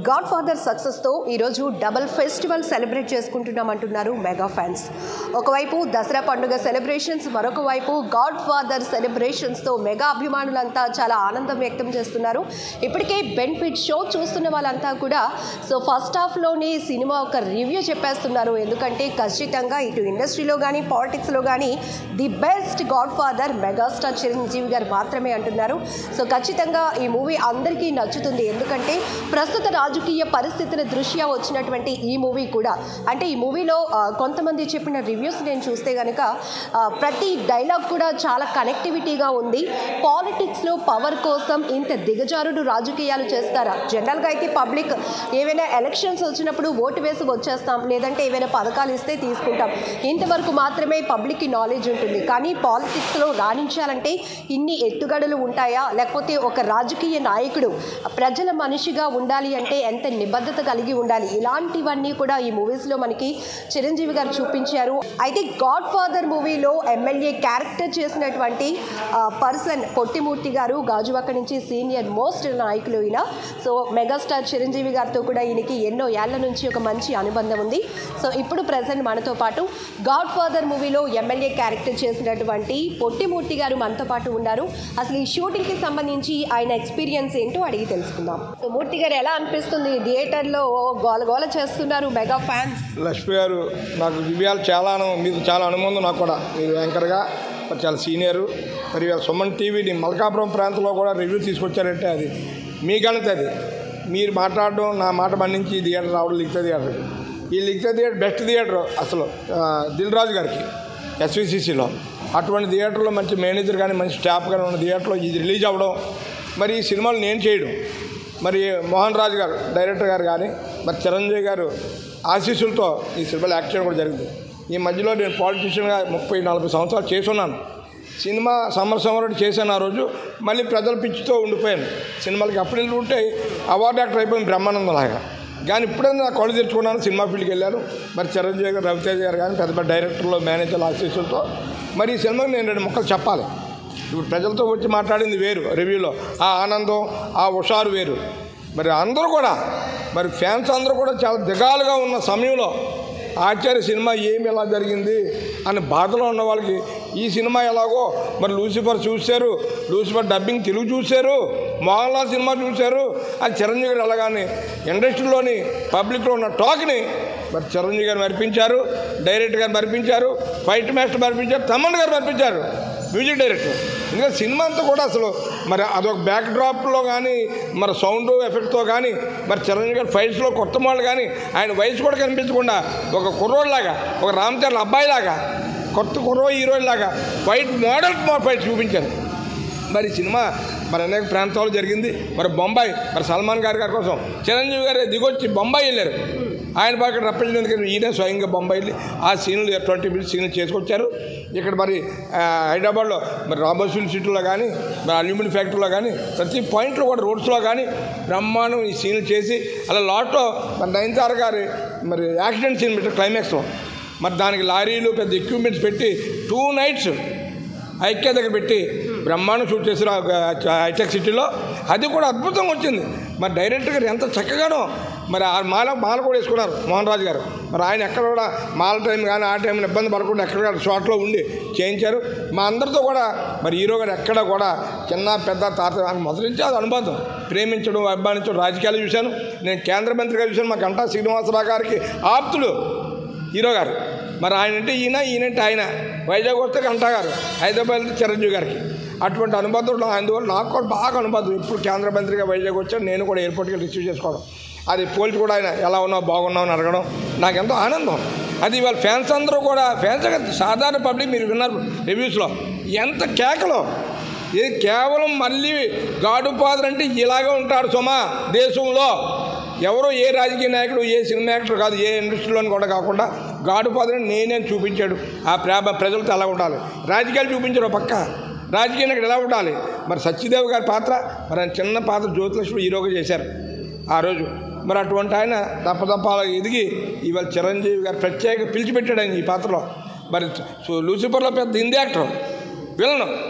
God father సక్సెస్తో ఈరోజు double festival celebrate చేసుకుంటున్నాం అంటున్నారు మెగా ఫ్యాన్స్ ఒకవైపు దసరా పండుగ సెలబ్రేషన్స్ మరొక వైపు గాడ్ ఫాదర్ సెలబ్రేషన్స్తో మెగా అభిమానులంతా చాలా ఆనందం వ్యక్తం చేస్తున్నారు ఇప్పటికే బెనిఫిట్ షో చూస్తున్న వాళ్ళంతా కూడా సో ఫస్ట్ హాఫ్లోనే సినిమా ఒక రివ్యూ చెప్పేస్తున్నారు ఎందుకంటే ఖచ్చితంగా ఇటు ఇండస్ట్రీలో కానీ పాలిటిక్స్లో కానీ the best Godfather megastar Chiranjeevi garu మాత్రమే అంటున్నారు సో ఖచ్చితంగా ఈ మూవీ అందరికీ నచ్చుతుంది ఎందుకంటే ప్రస్తుత రాజకీయ పరిస్థితుల దృష్ట్యా వచ్చినటువంటి ఈ మూవీ కూడా అంటే ఈ మూవీలో ఆ, కొంతమంది చెప్పిన రివ్యూస్ నేను చూస్తే కనుక ఆ, ప్రతి డైలాగ్ కూడా చాలా కనెక్టివిటీగా ఉంది పాలిటిక్స్లో పవర్ కోసం ఇంత దిగజారుడు రాజకీయాలు చేస్తారా జనరల్గా అయితే పబ్లిక్ ఏవైనా ఎలక్షన్స్ వచ్చినప్పుడు ఓటు వేసి వచ్చేస్తాం లేదంటే ఏవైనా పథకాలు ఇస్తే తీసుకుంటాం ఇంతవరకు మాత్రమే పబ్లిక్కి నాలెడ్జ్ ఉంటుంది కానీ పాలిటిక్స్లో రాణించాలంటే ఇన్ని ఎత్తుగడలు ఉంటాయా లేకపోతే ఒక రాజకీయ నాయకుడు ప్రజల మనిషిగా ఉండాలి అంటే ఎంత నిబద్ధత కలిగి ఉండాలి ఇలాంటివన్నీ కూడా ఈ మూవీస్లో మనకి చిరంజీవి గారు చూపించారు అయితే గాడ్ ఫాదర్ మూవీలో ఎమ్మెల్యే క్యారెక్టర్ చేసినటువంటి పర్సన్ పొట్టిమూర్తి గారు గాజువాక నుంచి సీనియర్ మోస్ట్ నాయకులు ఈయన సో మెగాస్టార్ చిరంజీవి గారితో కూడా ఈయనకి ఎన్నో ఏళ్ల నుంచి ఒక మంచి అనుబంధం ఉంది సో ఇప్పుడు ప్రజెంట్ మనతో పాటు గాడ్ ఫాదర్ మూవీలో ఎమ్మెల్యే క్యారెక్టర్ చేసినటువంటి పొట్టిమూర్తి గారు మనతో పాటు ఉన్నారు అసలు ఈ షూటింగ్కి సంబంధించి ఆయన ఎక్స్పీరియన్స్ ఏంటో అడిగి తెలుసుకుందాం సో మూర్తి గారు ఎలా అనిపిస్తుంది థియేటర్లో గోల గోల చేస్తున్నారు మెగా ఫ్యాన్స్ లక్ష్మి గారు నాకు దివ్యాలు చాలా అను- మీకు చాలా అనుబంధం నాకు కూడా మీరు యాంకర్గా మరి చాలా సీనియరు మరి ఇవాళ సుమన్ టీవీని మల్కాపురం ప్రాంతంలో కూడా రివ్యూ తీసుకొచ్చారంటే అది మీ ఘనత అది మీరు మాట్లాడడం నా మాట మన్నించి ఈ థియేటర్ రావడం లిఖిత థియేటర్ ఈ లిఖిత థియేటర్ బెస్ట్ థియేటర్ అసలు ఆ, దిల్ రాజు గారికి ఎస్విసిసిలో అటువంటి థియేటర్లో మంచి మేనేజర్ కానీ మంచి స్టాఫ్ కానీ ఉన్న థియేటర్లో ఇది రిలీజ్ అవ్వడం మరి ఈ సినిమాలు నేను చేయడం మరి మోహన్ రాజు గారు డైరెక్టర్ గారు కానీ మరి చిరంజీవి గారు ఆశీస్సులతో ఈ సినిమాలో యాక్ట్ చేయడం కూడా జరిగింది ఈ మధ్యలో నేను పాలిటీషియన్గా ముప్పై నలభై సంవత్సరాలు చేసున్నాను సినిమా సమర సమరం చేశాను ఆ రోజు మళ్ళీ ప్రజల పిచ్చితో ఉండిపోయాను సినిమాలకి అప్పుడు వెళ్ళి ఉంటే అవార్డు యాక్టర్ అయిపోయింది బ్రహ్మానందం లాగా కానీ ఇప్పుడైనా నా కళ్ళు తెచ్చుకున్నాను సినిమా ఫీల్డ్కి వెళ్ళాను మరి చిరంజీవి గారు రవితేజ గారు కానీ పెద్ద పెద్ద డైరెక్టర్లు మేనేజర్లు ఆశీస్సులతో మరి ఈ సినిమాకి నేను రెండు ముక్కలు చెప్పాలి ఇప్పుడు ప్రజలతో వచ్చి మాట్లాడింది వేరు రివ్యూలో ఆ ఆనందం ఆ హుషారు వేరు మరి అందరూ కూడా మరి ఫ్యాన్స్ అందరూ కూడా చాలా దిగాలుగా ఉన్న సమయంలో ఆచార్య సినిమా ఏమి ఎలా జరిగింది అని బాధలో ఉన్న వాళ్ళకి ఈ సినిమా ఎలాగో మరి లూసిఫర్ చూశారు లూసిఫర్ డబ్బింగ్ తెలుగు చూశారు మోహన్ లాల్ సినిమా చూశారు అది చిరంజీవి గారు ఎలాగాని ఇండస్ట్రీలోని పబ్లిక్లో ఉన్న టాక్ని మరి చిరంజీవి గారు మరిపించారు డైరెక్టర్ గారు మరిపించారు ఫైట్ మాస్టర్ మరిపించారు తమ్మన్ గారు మరిపించారు మ్యూజిక్ డైరెక్టర్ ఎందుకంటే సినిమా అంతా కూడా అసలు మరి అదొక బ్యాక్ డ్రాప్లో కానీ మరి సౌండ్ ఎఫెక్ట్తో కానీ మరి చిరంజీవి గారి ఫైట్స్లో కొత్త వాళ్ళు కానీ ఆయన వయసు కూడా కనిపించకుండా ఒక కుర్రోడ్లాగా ఒక రామ్ చరణ్ అబ్బాయిలాగా కొత్త కుర్రో హీరోయిన్ లాగా ఫైట్ మోడల్ ఫైట్ చూపించారు మరి సినిమా మరి అనేక ప్రాంతాల్లో జరిగింది మరి బొంబాయి మరి సల్మాన్ గారి గారి కోసం చిరంజీవి గారు దిగొచ్చి బొంబాయి వెళ్ళారు ఆయన బాగా రప్పించినందుకు ఈయన స్వయంగా బొంబాయి వెళ్ళి ఆ సీన్లు ట్వంటీ మినిట్స్ సీన్లు చేసుకొచ్చారు ఇక్కడ మరి ఆ, హైదరాబాద్లో మరి రాబోసిల్ సిటీలో కానీ మరి అల్యూమినియం ఫ్యాక్టరీలో కానీ ప్రతి పాయింట్లో కూడా రోడ్స్లో కానీ బ్రహ్మాండం ఈ సీన్లు చేసి అలా లాట్లో మరి నయనతార గారి మరి యాక్సిడెంట్ సీన్ పెట్టారు క్లైమాక్స్లో మరి దానికి లారీలు పెద్ద ఎక్విప్మెంట్స్ పెట్టి టూ నైట్స్ ఐక్య దగ్గర పెట్టి బ్రహ్మాండం షూట్ చేశారు ఆ హైటెక్ సిటీలో అది కూడా అద్భుతంగా వచ్చింది మరి డైరెక్టర్ గారు ఎంత చక్కగానో మరి ఆ మాల మాల కూడా వేసుకున్నారు మోహన్ రాజు గారు మరి ఆయన ఎక్కడ కూడా మాల టైం కానీ ఆ టైంలో ఇబ్బంది పడకుండా ఎక్కడ షార్ట్లో ఉండి చేయించారు మా అందరితో కూడా మరి హీరో గారు ఎక్కడ కూడా చిన్న పెద్ద తాత అని మొదటి నుంచి అది అనుబంధం ప్రేమించడం అభిమానించడం రాజకీయాలు చూశాను నేను కేంద్ర మంత్రిగా చూశాను మా గంటా శ్రీనివాసరావు గారికి ఆప్తుడు హీరో గారు మరి ఆయన అంటే ఈయన ఈయనంటే ఆయన వైజాగ్ వస్తే గంటా గారు హైదరాబాద్ వెళ్తే చిరంజీవి గారికి అటువంటి అనుబంధం నా- అందువల్ల నాకు కూడా బాగా అనుబంధం ఇప్పుడు కేంద్ర మంత్రిగా వైజాగ్ వచ్చాను నేను కూడా ఎయిర్పోర్ట్కి వెళ్ళి రిసీవ్ చేసుకోవడం అది పోల్చి కూడా ఆయన ఎలా ఉన్నావు బాగున్నావు అని అడగడం నాకు ఎంతో ఆనందం అది ఇవాళ ఫ్యాన్స్ అందరూ కూడా ఫ్యాన్స్ కాదు, సాధారణ పబ్లిక్ మీరు విన్నారు రివ్యూస్లో ఎంత కేకలో ఇది కేవలం మళ్ళీ గాడు ఫాదర్ అంటే ఇలాగే ఉంటాడు సుమా దేశంలో ఎవరో ఏ రాజకీయ నాయకుడు ఏ సినిమా యాక్టర్ కాదు ఏ ఇండస్ట్రీలోని కూడా కాకుండా గాడు ఫాదర్ అని నేనే చూపించాడు ఆ ప్రేమ ప్రజలతో ఎలా ఉండాలి రాజకీయాలు చూపించాడు ఒక పక్క రాజకీయ నాయకుడు ఎలా ఉండాలి మరి సత్యదేవ్ గారి పాత్ర మరి ఆయన చిన్న పాత్ర జ్యోతిలక్ష్మి హీరోగా చేశారు ఆ రోజు మరి అటువంటి ఆయన దప్పదప్పాల ఎదిగి ఇవాళ చిరంజీవి గారు ప్రత్యేక పిలిచిపెట్టాడు ఆయన ఈ పాత్రలో మరి సో లూసిఫర్లో పెద్ద హిందీ యాక్టర్ విలను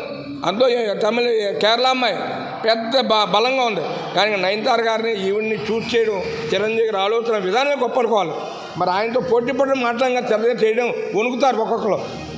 అందులో ఈ తమిళ కేరళ అమ్మాయి పెద్ద బ బలంగా ఉంది కానీ నయనతార గారిని ఈవిడ్ని చూస్ చేయడం చిరంజీవి గారి ఆలోచన విధానమే గొప్ప అనుకోవాలి మరి ఆయనతో పోటీ పడి మాట్లాడంగా చిరంజీవి చేయడం వణుకుతారు ఒక్కొక్కరు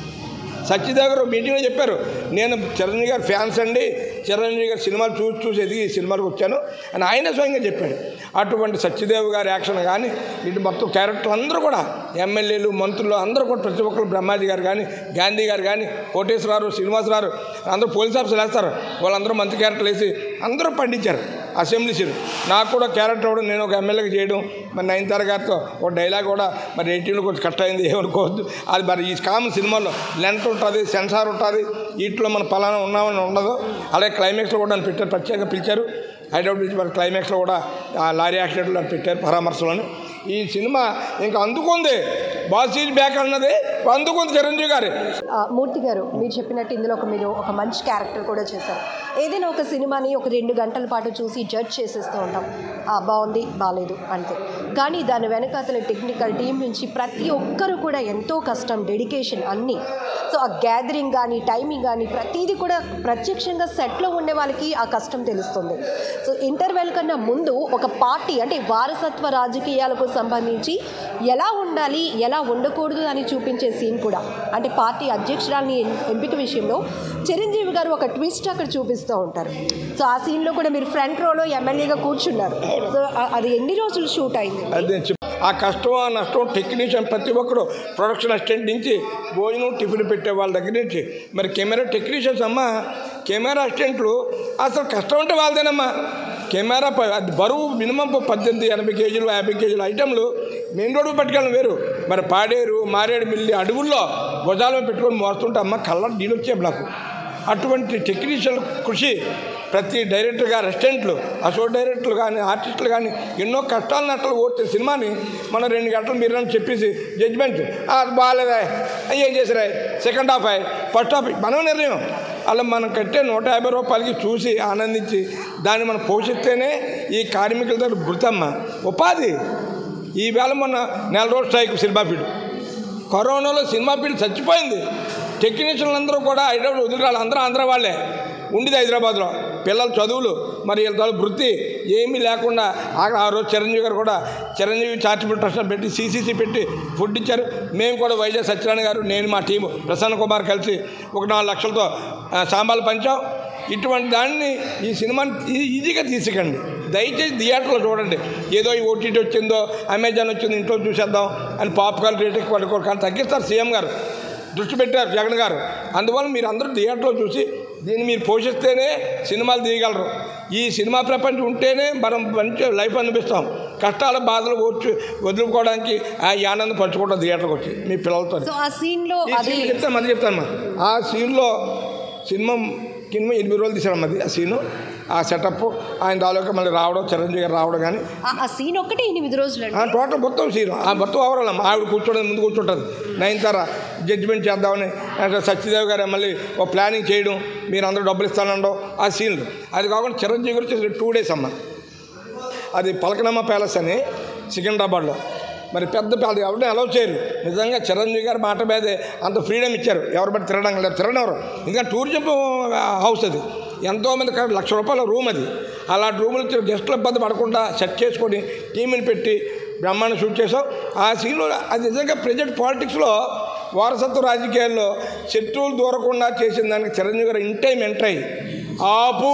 సత్యదేవ్ గారు మీటింగ్లో చెప్పారు నేను చిరంజీవి గారి ఫ్యాన్స్ అండి చిరంజీవి గారి సినిమాలు చూసి చూసి ఎదిగి ఈ సినిమాలకు వచ్చాను అని ఆయన స్వయంగా చెప్పాడు అటువంటి సత్యదేవ్ గారి యాక్షన్ కానీ ఇటు మొత్తం క్యారెక్టర్లు అందరూ కూడా ఎమ్మెల్యేలు మంత్రులు అందరూ కూడా ప్రతి ఒక్కరు బ్రహ్మాజీ గారు కానీ గాంధీ గారు కానీ కోటేశ్వరరావు శ్రీనివాసరావు అందరూ పోలీస్ ఆఫీసర్లు వేస్తారు వాళ్ళందరూ మంత్రి క్యారెక్టర్లు వేసి అందరూ పండించారు అసెంబ్లీ సీట్ నాకు కూడా క్యారెక్టర్ అవ్వడం నేను ఒక ఎమ్మెల్యేకి చేయడం మరి నయనతార గారితో ఒక డైలాగ్ కూడా మరి రేటింగ్లో కొంచెం కష్టమైంది ఏమనుకోవద్దు అది మరి ఈ కామన్ సినిమాలో లెంత్ ఉంటుంది సెన్సార్ ఉంటుంది వీటిలో మన పలానా ఉన్నామని ఉండదు అలాగే క్లైమాక్స్లో కూడా నన్ను పెట్టారు ప్రత్యేకంగా పిలిచారు హైదరాబాద్ నుంచి మరి క్లైమాక్స్లో కూడా ఆ లారీ యాక్సిడెంట్లో నన్ను పెట్టారు పరామర్శలోని ఈ సినిమా ఇంకా అందుకుంది బాస్ ఈజ్ బ్యాక్ అన్నది అందుకుంది చిరంజీవి గారి ఆ, మూర్తి గారు మీరు చెప్పినట్టు ఇందులో ఒక మీరు ఒక మంచి క్యారెక్టర్ కూడా చేశారు ఏదైనా ఒక సినిమాని ఒక రెండు గంటల పాటు చూసి జడ్జ్ చేసేస్తూ ఉంటాం ఆ, బాగుంది బాగాలేదు అంతే కానీ దాని వెనకాతల టెక్నికల్ టీం నుంచి ప్రతి ఒక్కరు కూడా ఎంతో కష్టం డెడికేషన్ అన్నీ సో ఆ గ్యాదరింగ్ కానీ టైమింగ్ కానీ ప్రతిదీ కూడా ప్రత్యక్షంగా సెట్లో ఉండే వాళ్ళకి ఆ కష్టం తెలుస్తుంది సో ఇంటర్వెల్ కన్నా ముందు ఒక పార్టీ అంటే వారసత్వ రాజకీయాలకు సంబంధించి ఎలా ఉండాలి ఎలా ఉండకూడదు అని చూపించే సీన్ కూడా అంటే పార్టీ అధ్యక్షురాలని ఎన్- ఎంపిక విషయంలో చిరంజీవి గారు ఒక ట్విస్ట్ అక్కడ చూపిస్తూ ఉంటారు సో ఆ సీన్లో కూడా మీరు ఫ్రంట్ రోలో ఎమ్మెల్యేగా కూర్చున్నారు సో ఆ- అది ఎన్ని రోజులు షూట్ అయింది అది నేను చెప్ ఆ కష్టం ఆ నష్టం టెక్నీషియన్ ప్రతి ఒక్కరు ప్రొడక్షన్ అసిస్టెంట్ నుంచి భోజనం టిఫిన్ పెట్టే వాళ్ళ దగ్గర నుంచి మరి కెమెరా టెక్నీషియన్స్ అమ్మ కెమెరా అసిస్టెంట్లు అసలు కష్టం అంటే వాళ్ళదేనమ్మా కెమెరా ప- అది బరువు మినిమం పద్దెనిమిది ఎనభై కేజీలు యాభై కేజీల ఐటెంలు మెయిన్ రోడ్డు పట్టుకెళ్ళడం వేరు మరి పాడేరు మారేడు మిల్లి అడవుల్లో భుజాలు పెట్టుకొని మోస్తుంటే అమ్మ కళ్ళ నీళ్ళు వచ్చాయి నాకు అటువంటి టెక్నీషియన్ కృషి ప్రతి డైరెక్టర్ గారు అసిస్టెంట్లు అసోట్ డైరెక్టర్లు కానీ ఆర్టిస్టులు కానీ ఎన్నో కష్టాలు నట్టలు ఓడితే సినిమాని మనం రెండు గంటలు మీరు అని చెప్పేసి జడ్జిమెంట్ అది బాగాలేదా ఏం చేసిరా సెకండ్ హాఫ్ అయ్యి ఫస్ట్ హాఫ్ మనం నిర్ణయం అలా మనం కట్టే నూట యాభై రూపాయలకి చూసి ఆనందించి దాన్ని మనం పోషిస్తేనే ఈ కార్మికుల దగ్గర మృతమ్మ ఉపాధి ఈవేళ మొన్న నెల రోజు స్ట్రైక్ సినిమా ఫీల్డ్ కరోనాలో సినిమా ఫీల్డ్ చచ్చిపోయింది టెక్నీషియన్లు అందరూ కూడా హైదరాబాద్ వదిలిరాలి అందరూ ఆంధ్ర వాళ్ళే ఉండేది హైదరాబాద్లో పిల్లల చదువులు మరి వీళ్ళ తాలూకు వృత్తి ఏమీ లేకుండా ఆ ఆ రోజు చిరంజీవి గారు కూడా చిరంజీవి చారిటబుల్ ట్రస్ట్ పెట్టి సీసీసీ పెట్టి ఫుడ్ ఇచ్చారు మేము కూడా వైజాగ్ సత్యనారాయణ గారు నేను మా టీము ప్రసన్న కుమార్ కలిసి ఒక నాలుగు లక్షలతో ఆ, సాంబాలు పంచాం ఇటువంటి దాన్ని ఈ సినిమాని ఈ- ఈజీగా తీసుకండి దయచేసి థియేటర్లో చూడండి ఏదో ఈ ఓటీటీ వచ్చిందో అమెజాన్ వచ్చిందో ఇంట్లో చూసేద్దాం అని పాప్కార్న్ రేటుకి పడుకోరు కానీ తగ్గిస్తారు సీఎం గారు దృష్టి పెట్టారు జగన్ గారు అందువల్ల మీరు అందరూ థియేటర్లో చూసి దీన్ని మీరు పోషిస్తేనే సినిమాలు తీయగలరు ఈ సినిమా ప్రపంచం ఉంటేనే మనం మంచి లైఫ్ అనిపిస్తాం కష్టాల బాధలు ఓర్చు వదులుకోవడానికి ఆ ఈ ఆనందం పంచుకుంటాం థియేటర్కి వచ్చి మీ పిల్లలతో సో ఆ సీన్లో ఈ అది సీన్ చెప్తాను మళ్ళీ చెప్తాను ఆ సీన్లో సినిమా సినిమా ఎనిమిది రోజులు తీసారు అది ఆ సీను ఆ సెటప్ ఆయన తాలూకా మళ్ళీ రావడం చిరంజీవి గారు రావడం కానీ ఆ- ఆ సీన్ ఒకటి ఎనిమిది రోజులు ఆ టోటల్ మొత్తం సీన్ ఆ మొత్తం ఓవరాల్ అమ్మ. ఆవిడ కూర్చోవడం ముందు కూర్చుంటుంది నైన్తార జడ్జిమెంట్ చేద్దామని అంటే సత్యదేవ్ గారు మళ్ళీ ఒక ప్లానింగ్ చేయడం మీరు అందరూ డబ్బులు ఇస్తానండవు ఆ సీన్లు అది కాకుండా చిరంజీవి గురించి టూ డేస్ అమ్మ అది పలకనమ్మ ప్యాలెస్ అని సికింద్రాబాద్లో మరి పెద్ద అది ఎవరిని అలౌ చేయరు నిజంగా చిరంజీవి గారి మాట మీదే అంత ఫ్రీడమ్ ఇచ్చారు ఎవరు బట్టి తిరగడం లేదు తిరగనవరు ఎందుకంటే టూరిజం హౌస్ అది ఎంతోమంది కాదు లక్ష రూపాయల రూమ్ అది అలాంటి రూములు ఇచ్చిన గెస్టులు ఇబ్బంది పడకుండా సెట్ చేసుకొని టీంని పెట్టి బ్రహ్మాండ షూట్ చేసాం ఆ సీన్లో అది నిజంగా ప్రజెంట్ పాలిటిక్స్లో వారసత్వ రాజకీయాల్లో శత్రువులు దూరకుండా చేసిన దానికి చిరంజీవి గారు ఇన్ టైం ఎంటర్ అయ్యి ఆపు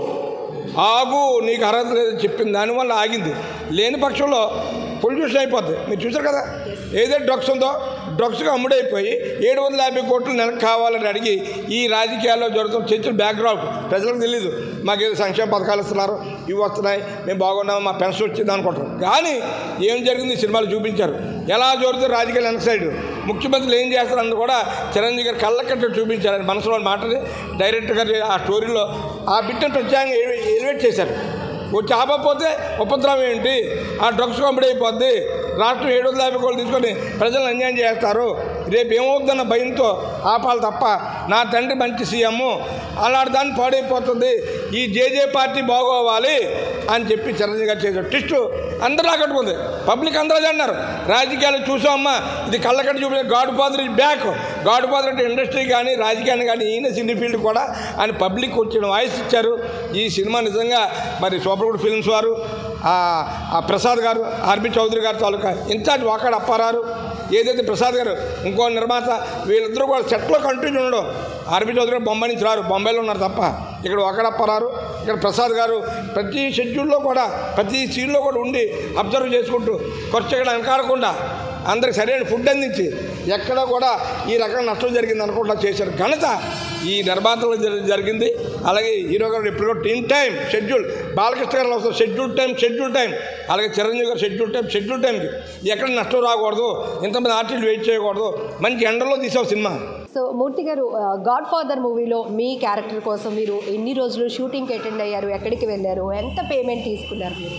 ఆగు నీకు అర్హత లేదని చెప్పింది దానివల్ల ఆగింది లేని పక్షంలో పొల్యూషన్ అయిపోద్ది మీరు చూసారు కదా ఏదైతే డ్రగ్స్ ఉందో డ్రగ్స్గా అమ్ముడైపోయి ఏడు వందల యాభై కోట్లు నెలకు కావాలని అడిగి ఈ రాజకీయాల్లో జరుగుతున్న చర్చల బ్యాక్గ్రౌండ్ ప్రజలకు తెలియదు మాకు ఏదో సంక్షేమ పథకాలు ఇస్తున్నారు ఇవి వస్తున్నాయి మేము బాగున్నాము మా పెన్షన్ వచ్చింది అనుకుంటారు కానీ ఏం జరిగింది ఈ సినిమాలు చూపించారు ఎలా జరుగుతుంది రాజకీయాలు వెనక సైడ్ ముఖ్యమంత్రులు ఏం చేస్తారని కూడా చిరంజీవి గారు కళ్ళకట్టు చూపించారు ఆయన మనసులో మాటని డైరెక్టర్ గారు ఆ స్టోరీలో ఆ బిడ్డను ప్రత్యేకంగా ఎలి- ఎలివేట్ చేశారు వచ్చి ఆపకపోతే ఉపద్రవం ఏంటి ఆ డ్రగ్స్ కంపెనీ అయిపోద్ది రాష్ట్రం ఏడు వందల యాభై కోట్లు తీసుకొని ప్రజలను అన్యాయం చేస్తారు రేపు ఏమవుతుందన్న భయంతో ఆపాలి తప్ప నా తండ్రి మంచి సీఎం అలాంటి దాన్ని పాడైపోతుంది ఈ జేజే పార్టీ బాగోవాలి అని చెప్పి చిరంజీవి గారు చేశారు ట్విస్ట్ అందరూ ఆకట్టుకుంది పబ్లిక్ అందరూ అదే అన్నారు రాజకీయాలు చూసామమ్మా ఇది కళ్ళకట్టు చూపే Godfather is back Godfather అంటే ఇండస్ట్రీ కానీ రాజకీయాన్ని కానీ ఈయన సినీ ఫీల్డ్ కూడా ఆయన పబ్లిక్ వచ్చిన వాయిస్ ఇచ్చారు ఈ సినిమా నిజంగా మరి సూపర్గుడ్ ఫిల్మ్స్ వారు ఆ ఆ ప్రసాద్ గారు ఆర్బి చౌదరి గారు తాలూకా ఇన్ఛార్జ్ వాకాడ అప్పారారు ఏదైతే ప్రసాద్ గారు ఇంకో నిర్మాత వీళ్ళిద్దరూ కూడా సెట్లో కంటిన్యూ ఉండడం ఆర్బి చౌదరి గారు బొంబాయి నుంచి రారు బొంబాయిలో ఉన్నారు తప్ప ఇక్కడ వాకాడప్పారారు ఇక్కడ ప్రసాద్ గారు ప్రతి షెడ్యూల్లో కూడా ప్రతి సీన్లో కూడా ఉండి అబ్జర్వ్ చేసుకుంటూ ఖర్చు ఇక్కడ వెనకాడకుండా అందరికి సరైన ఫుడ్ అందించి ఎక్కడ కూడా ఈ రకంగా నష్టం జరిగింది అనుకుంటా చేశారు ఘనత ఈ నిర్మాతలో జరి- జరిగింది అలాగే హీరో గారు ఎప్పుడు కూడా ఇన్ టైం షెడ్యూల్ బాలకృష్ణ గారు వస్తారు షెడ్యూల్ టైం షెడ్యూల్ టైం అలాగే చిరంజీవి గారు షెడ్యూల్ టైం షెడ్యూల్ టైంకి ఎక్కడ నష్టం రాకూడదు ఇంతమంది ఆర్టిస్టులు వెయిట్ చేయకూడదు మంచి ఎండలో తీసావు సినిమా సో మూర్తి గారు గాడ్ ఫాదర్ మూవీలో మీ క్యారెక్టర్ కోసం మీరు ఎన్ని రోజులు షూటింగ్కి అటెండ్ అయ్యారు ఎక్కడికి వెళ్ళారు ఎంత పేమెంట్ తీసుకున్నారు మీరు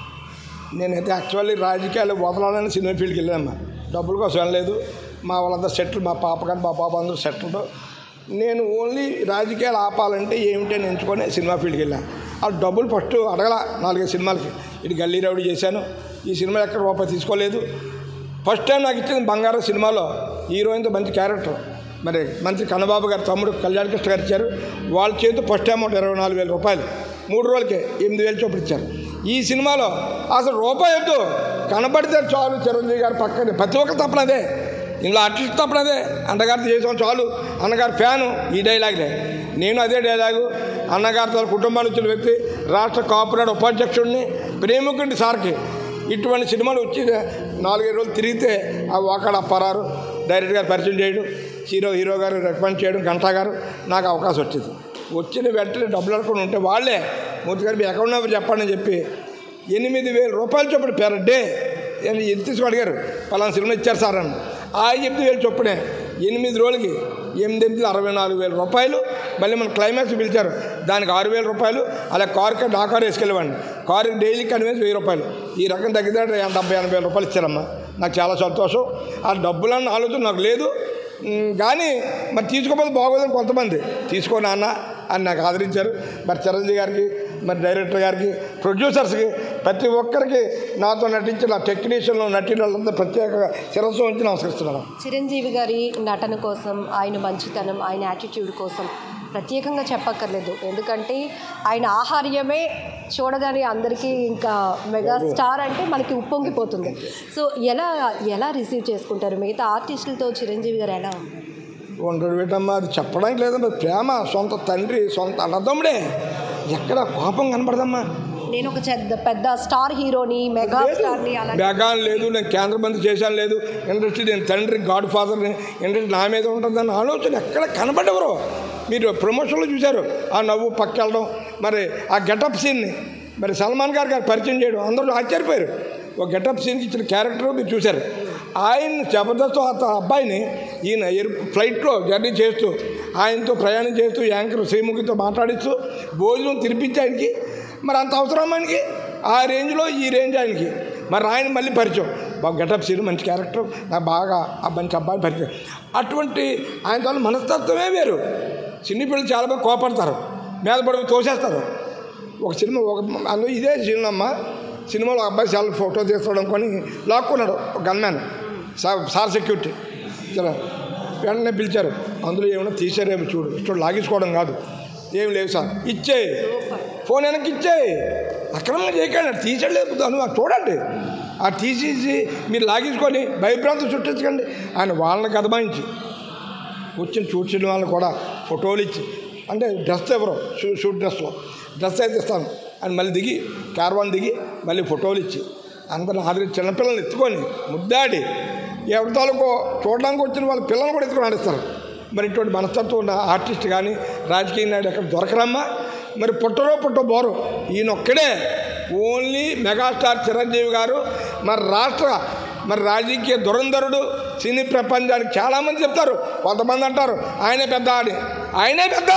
నేనైతే యాక్చువల్లీ రాజకీయాలు వదలాలని సినిమా ఫీల్డ్కి వెళ్ళామ్మా డబ్బుల కోసం వెళ్ళలేదు మా వాళ్ళందరూ సెటిల్ మా పాప కానీ మా బాబు అందరూ సెటిల్డ్ నేను ఓన్లీ రాజకీయాలు ఆపాలంటే ఏమిటి అని ఎంచుకొని సినిమా ఫీల్డ్కి వెళ్ళాను ఆ డబ్బులు ఫస్ట్ అడగల నాలుగైదు సినిమాలకి ఇటు గల్లీ రౌడీ చేశాను ఈ సినిమా ఎక్కడ రూపాయి తీసుకోలేదు ఫస్ట్ టైం నాకు ఇచ్చింది బంగారం సినిమాలో హీరోయిన్తో మంచి క్యారెక్టర్ మరి మంచి కన్నబాబు గారు తమ్ముడు కళ్యాణ్ కృష్ణ గారు ఇచ్చారు వాళ్ళ చేతితో ఫస్ట్ అమౌంట్ ఇరవై నాలుగు వేల రూపాయలు మూడు రోజులకే ఎనిమిది వేలు చొప్పులు ఇచ్చారు ఈ సినిమాలో అసలు రూపాయి వద్దు కనబడితే చాలు చిరంజీవి గారు పక్కనే ప్రతి ఒక్కరు తప్పనదే ఇందులో ఆర్టిస్ట్ తప్పనదే అన్నగారితో చేసాం చాలు అన్నగారు ఫ్యాను ఈ డైలాగ్లే నేను అదే డైలాగు అన్నగారితో కుటుంబానికి వచ్చిన వ్యక్తి రాష్ట్ర కార్పొరేట్ ఉపాధ్యక్షుడిని ప్రేమికుడి సార్కి ఇటువంటి సినిమాలు వచ్చి నాలుగైదు రోజులు తిరిగితే ఆ వాకాడ అప్పారారు డైరెక్ట్ గారు పరిచయం చేయడం హీరో హీరో గారు రికమెండ్ చేయడం గంటా గారు నాకు అవకాశం వచ్చింది వచ్చిన వెంటనే డబ్బులు అడగకుండా ఉంటే వాళ్ళే మూర్తి గారు మీ అకౌంట్ నెంబర్ చెప్పండి అని చెప్పి ఎనిమిది వేల రూపాయలు చొప్పున పెర్ డే అని ఎంత తీసుకు అడిగారు పలానా సినిమా ఇచ్చారు సార్ అని ఆ ఎనిమిది వేలు చొప్పునే ఎనిమిది రోజులకి ఎనిమిది ఎనిమిది అరవై నాలుగు వేల రూపాయలు మళ్ళీ మన క్లైమాక్స్ పిలిచారు దానికి ఆరు వేల రూపాయలు అలా కారుకి నా కారు వేసుకెళ్ళేవాడిని కారుకి డైలీ కన్వీన్స్ వెయ్యి రూపాయలు ఈ రకం తగ్గితే డెబ్బై ఎనభై వేల రూపాయలు ఇచ్చారమ్మా నాకు చాలా సంతోషం ఆ డబ్బులన్న ఆలోచన నాకు లేదు ఉమ్, కానీ మరి తీసుకోకపోతే బాగోదని కొంతమంది తీసుకో నాన్న అని నాకు ఆదరించారు మరి చిరంజీవి గారికి మరి డైరెక్టర్ గారికి ప్రొడ్యూసర్స్కి ప్రతి ఒక్కరికి నాతో నటించిన టెక్నీషియన్లు నటిన వాళ్ళందరూ ప్రత్యేకంగా శిరస్సు ఉంచి నమస్కరిస్తున్నాను చిరంజీవి గారి నటన కోసం ఆయన మంచితనం ఆయన యాటిట్యూడ్ కోసం ప్రత్యేకంగా చెప్పక్కర్లేదు ఎందుకంటే ఆయన ఆహార్యమే చూడగానే అందరికీ ఇంకా మెగా స్టార్ అంటే మనకి ఉప్పొంగిపోతుంది సో ఎలా ఎలా రిసీవ్ చేసుకుంటారు మిగతా ఆర్టిస్టులతో చిరంజీవి గారు ఎలా ఉంటారు ఉండడు పెట్టమ్మా అది చెప్పడానికి లేదమ్మా ప్రేమ సొంత తండ్రి సొంత అన్నదమ్ముడే ఎక్కడ కోపం కనపడదమ్మా నేను ఒక చెద్ద పెద్ద స్టార్ హీరోని మెగా స్టార్ని అలా బ్యాగాన్ లేదు నేను కేంద్ర మంత్రి చేశాను లేదు ఇండస్ట్రీ నేను తండ్రి గాడ్ ఫాదర్ని ఇండస్ట్రీ నా మీద ఉంటుందని ఆలోచన ఎక్కడ కనబడవరు మీరు ప్రమోషన్లో చూశారు ఆ నవ్వు పక్క వెళ్ళడం మరి ఆ గెటప్ సీన్ని మరి సల్మాన్ గారు గారు పరిచయం చేయడం అందరూ ఆశ్చర్యపోయారు ఒక గెటప్ సీన్కి ఇచ్చిన క్యారెక్టర్ మీరు చూశారు ఆయన జబర్దస్త్ ఆ అబ్బాయిని ఈయన ఎయిర్ ఫ్లైట్లో జర్నీ చేస్తూ ఆయనతో ప్రయాణం చేస్తూ యాంకర్ శ్రీముఖితో మాట్లాడిస్తూ భోజనం తినిపించి ఆయనకి మరి అంత అవసరం ఆయనకి ఆ రేంజ్లో ఈ రేంజ్ ఆయనకి మరి ఆయన మళ్ళీ పరిచయం బాగా గెటప్ సీన్ మంచి క్యారెక్టర్ నాకు బాగా ఆ మంచి అబ్బాయి పరిచయం అటువంటి ఆయన వల్ల మనస్తత్వమే వేరు చిన్న పిల్లలు చాలా బాగా కోపడతారు మీద పడి తోసేస్తారు ఒక సినిమా ఒక అందులో ఇదే సినిమా అమ్మ సినిమాలో ఒక అబ్బాయి చాలా ఫోటో తీసుకోవడం కొని లాక్కున్నాడు ఒక గన్మ్యాన్ సార్ సార్ సెక్యూరిటీ చాలా వెంటనే పిలిచారు అందులో ఏమైనా తీసారేమో చూడు ఇష్టం లాగేసుకోవడం కాదు ఏం లేవు సార్ ఇచ్చే ఫోన్ వెనక్కి ఇచ్చే అక్రమంగా చేయకండి అది తీసేయలేదు అను అది చూడండి ఆ తీసేసి మీరు లాగేసుకొని భయభ్రాంతి చుట్టించకండి ఆయన వాళ్ళని కదమాయించి వచ్చిన చూసిన వాళ్ళు కూడా ఫోటోలు ఇచ్చి అంటే డ్రెస్ ఎవరు షూ షూట్ డ్రెస్లో డ్రెస్ అయితే ఇస్తాను అని మళ్ళీ దిగి క్యార్వాన్ దిగి మళ్ళీ ఫోటోలు ఇచ్చి అందరిని ఆదరి చిన్నపిల్లల్ని ఎత్తుకొని ముద్దాడి ఎవరి తాలూకో చూడడానికి వచ్చిన వాళ్ళ పిల్లల్ని కూడా ఎత్తుకొని ఆడిస్తారు మరి ఇటువంటి మనస్తత్వం ఉన్న ఆర్టిస్ట్ కానీ రాజకీయ నాయుడు ఎక్కడ దొరకరమ్మా మరి పుట్టరో పుట్ట బోరు ఈయన ఒక్కడే ఓన్లీ మెగాస్టార్ చిరంజీవి గారు మరి రాష్ట్ర మరి రాజకీయ దురంధరుడు సినీ ప్రపంచానికి చాలామంది చెప్తారు కొంతమంది అంటారు ఆయనే పెద్ద అని ఆయనే పెద్ద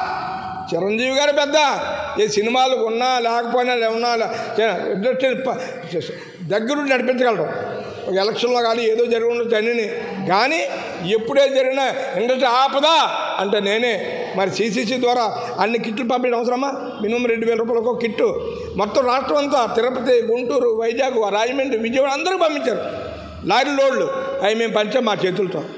చిరంజీవి గారు పెద్ద ఈ సినిమాలు ఉన్నా లేకపోయినా ఉన్నా ఇండస్ట్రీ దగ్గరుండి నడిపించగలరు ఒక ఎలక్షన్లో కానీ ఏదో జరిగి ఉండొచ్చు అన్నీ కానీ ఎప్పుడే జరిగినా ఇండస్ట్రీ ఆపదా అంటే నేనే మరి సీసీసీ ద్వారా అన్ని కిట్లు పంపించడం అవసరమా మినిమం రెండు వేల రూపాయలకు ఒక కిట్టు మొత్తం రాష్ట్రం అంతా తిరుపతి గుంటూరు వైజాగ్ రాజమండ్రి విజయవాడ అందరూ పంపించారు లారీ లోడ్లు అవి మేము పంచాం మా చేతులతో